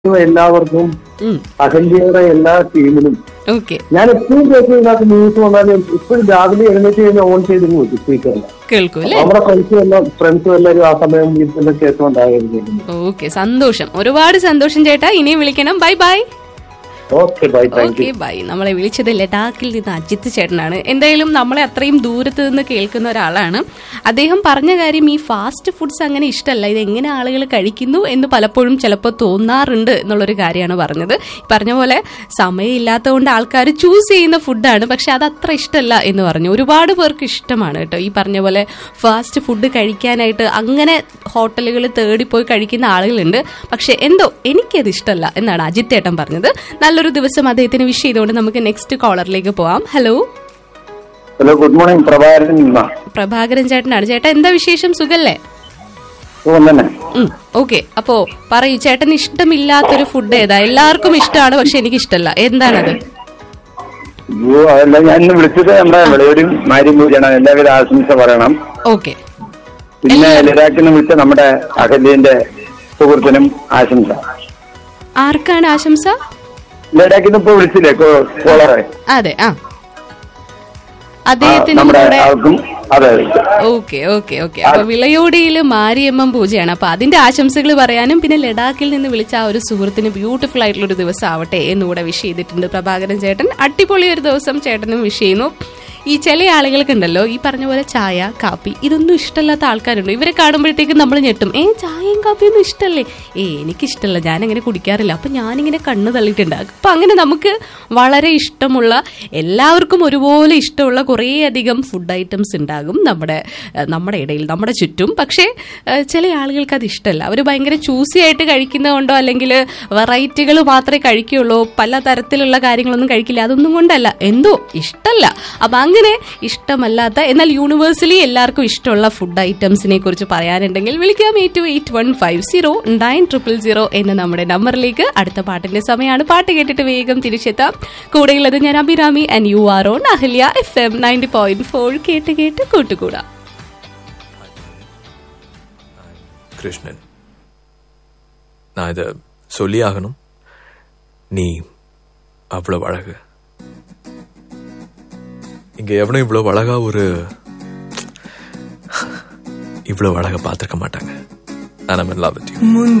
എല്ലാവർക്കും അഹല്യയുടെ എല്ലാ ടീമിനും ഓക്കെ ഞാൻ എപ്പോഴും കേൾക്കും ഇതിനകത്ത് ന്യൂസ് വന്നാലും ഇപ്പോഴും രാവിലെ എഴുന്നേറ്റ് കഴിഞ്ഞാൽ ഓൺ ചെയ്ത് വെക്കും സ്പീക്കറിൽ കേൾക്കൂ അല്ലേ നമ്മുടെ ഫ്രണ്ട്സും എല്ലാം ഫ്രണ്ട്സും എല്ലാവരും ആ സമയം ഇതിന്റെ കേട്ടുകൊണ്ടായിരുന്നു ഓക്കെ സന്തോഷം ഒരുപാട് സന്തോഷം ചേട്ടാ ഇനിയും വിളിക്കണം bye bye okay bye thank you okay bye നമ്മളെ വിളിച്ചത് ലഡാക്കിൽ നിന്ന് അജിത്ത് ചേട്ടനാണ് എന്തായാലും നമ്മളെ അത്രയും ദൂരത്ത് നിന്ന് കേൾക്കുന്ന ഒരാളാണ് അദ്ദേഹം പറഞ്ഞ കാര്യം ഈ ഫാസ്റ്റ് ഫുഡ്സ് അങ്ങനെ ഇഷ്ടമല്ല ഇത് എങ്ങനെ ആളുകൾ കഴിക്കുന്നു എന്ന് പലപ്പോഴും ചിലപ്പോൾ തോന്നാറുണ്ട് എന്നുള്ളൊരു കാര്യമാണ് പറഞ്ഞത് ഈ പറഞ്ഞ പോലെ സമയമില്ലാത്തതുകൊണ്ട് ആൾക്കാർ ചൂസ് ചെയ്യുന്ന ഫുഡാണ് പക്ഷെ അത് അത്ര ഇഷ്ടമല്ല എന്ന് പറഞ്ഞു ഒരുപാട് പേർക്ക് ഇഷ്ടമാണ് കേട്ടോ ഈ പറഞ്ഞ പോലെ ഫാസ്റ്റ് ഫുഡ് കഴിക്കാനായിട്ട് അങ്ങനെ ഹോട്ടലുകൾ തേടിപ്പോയി കഴിക്കുന്ന ആളുകളുണ്ട് പക്ഷെ എന്തോ എനിക്കത് ഇഷ്ടമല്ല എന്നാണ് അജിത്ത് ഏട്ടൻ പറഞ്ഞത് നല്ലൊരു ദിവസം അദ്ദേഹത്തിന് വിഷ് ചെയ്തുകൊണ്ട് നമുക്ക് നെക്സ്റ്റ് കോളറിലേക്ക് പോവാം hello hello good morning Prabhakaran നിന്നാ പ്രഭാകരൻ ചേട്ടനാണ് ചേട്ടാ എന്താ വിശേഷം സുഖല്ലേ സുഖം തന്നെ ഓക്കെ അപ്പോ പറയൂ ചേട്ടന് ഇഷ്ടമില്ലാത്തൊരു ഫുഡ് ഏതാ എല്ലാവർക്കും ഇഷ്ടമാണ് പക്ഷെ എനിക്ക് ഇഷ്ടമല്ല എന്താണത് അയ്യോ അതല്ല ഞാൻ ഇന്ന് വിളിച്ചത് നമ്മുടെ വിളയൂരും മാര്യം പൂജയാണ് എല്ലാവിധ ആശംസ പറയണം ഓക്കെ പിന്നെ ലഡാക്കിൽ നിന്ന് വിളിച്ച നമ്മുടെ അഹല്യന്റെ സുഹൃത്തിനും ആശംസ ആർക്കാണ് ആശംസ ലഡാക്കിൽ നിന്ന് ഇപ്പൊ വിളിച്ചില്ലേ കോ- കോളറെ അതെ ആ ആ, അദ്ദേഹത്തിനും നമ്മുടെ കൂടെ ആൾക്കും അതെ ഓക്കെ ഓക്കെ ഓക്കെ അപ്പൊ വിളയോടിയിൽ മാരിയമ്മൻ പൂജയാണ് അപ്പൊ അതിന്റെ ആശംസകൾ പറയാനും പിന്നെ ലഡാക്കിൽ നിന്ന് വിളിച്ച ആ ഒരു സുഹൃത്തിന് ബ്യൂട്ടിഫുൾ ആയിട്ടുള്ള ഒരു ദിവസം ആവട്ടെ എന്നുകൂടെ വിഷ് ചെയ്തിട്ടുണ്ട് പ്രഭാകരൻ ചേട്ടൻ അടിപൊളി ഒരു ദിവസം ചേട്ടനും വിഷ് ചെയ്യുന്നു ഈ ചില ആളുകൾക്കുണ്ടല്ലോ ഈ പറഞ്ഞ പോലെ ചായ കാപ്പി ഇതൊന്നും ഇഷ്ടമല്ലാത്ത ആൾക്കാരുണ്ട് ഇവരെ കാണുമ്പോഴത്തേക്കും നമ്മൾ ഞെട്ടും ഏ ചായയും കാപ്പിയൊന്നും ഇഷ്ടമല്ലേ ഏ എനിക്കിഷ്ടമല്ല ഞാൻ അങ്ങനെ കുടിക്കാറില്ല അപ്പൊ ഞാനിങ്ങനെ കണ്ണ് തള്ളിയിട്ടുണ്ട് അപ്പൊ അങ്ങനെ നമുക്ക് വളരെ ഇഷ്ടമുള്ള എല്ലാവർക്കും ഒരുപോലെ ഇഷ്ടമുള്ള കുറേയധികം ഫുഡ് ഐറ്റംസ് ഉണ്ടാകും നമ്മുടെ ഏഹ്, നമ്മുടെ ഇടയിൽ നമ്മുടെ ചുറ്റും പക്ഷേ ഏഹ്, ചില ആളുകൾക്ക് അത് ഇഷ്ടമല്ല അവർ ഭയങ്കര ചൂസി ആയിട്ട് കഴിക്കുന്നതുകൊണ്ടോ അല്ലെങ്കിൽ വെറൈറ്റികൾ മാത്രമേ കഴിക്കുകയുള്ളൂ പല തരത്തിലുള്ള കാര്യങ്ങളൊന്നും കഴിക്കില്ല അതൊന്നും കൊണ്ടല്ല എന്തോ ഇഷ്ടമല്ല അപ്പം അങ്ങനെ ഇഷ്ടമല്ലാത്ത എന്നാൽ യൂണിവേഴ്സലി എല്ലാവർക്കും ഇഷ്ടമുള്ള ഫുഡ് ഐറ്റംസിനെ കുറിച്ച് പറയാനുണ്ടെങ്കിൽ വിളിക്കാം eight two eight one five zero nine triple zero എന്ന നമ്മുടെ നമ്പറിലേക്ക് അടുത്ത പാട്ടിന്റെ സമയമാണ് പാട്ട് കേട്ടിട്ട് വേഗം തിരിച്ചെത്താം കൂടെയുള്ളത് ഞാൻ Abhirami and you are on Ahalya F M ninety point four കേട്ട് കേട്ട് കൂട്ടുകൂടാം கிருஷ்ணன் நான் இதை சொல்லி ஆகணும் நீ அவ்வளவு அழகு இங்க எவனும் இவ்வளவு அழகா ஒரு இவ்வளவு அழகா பார்த்திருக்க மாட்டாங்க நான் லவ் வித் யூ முன்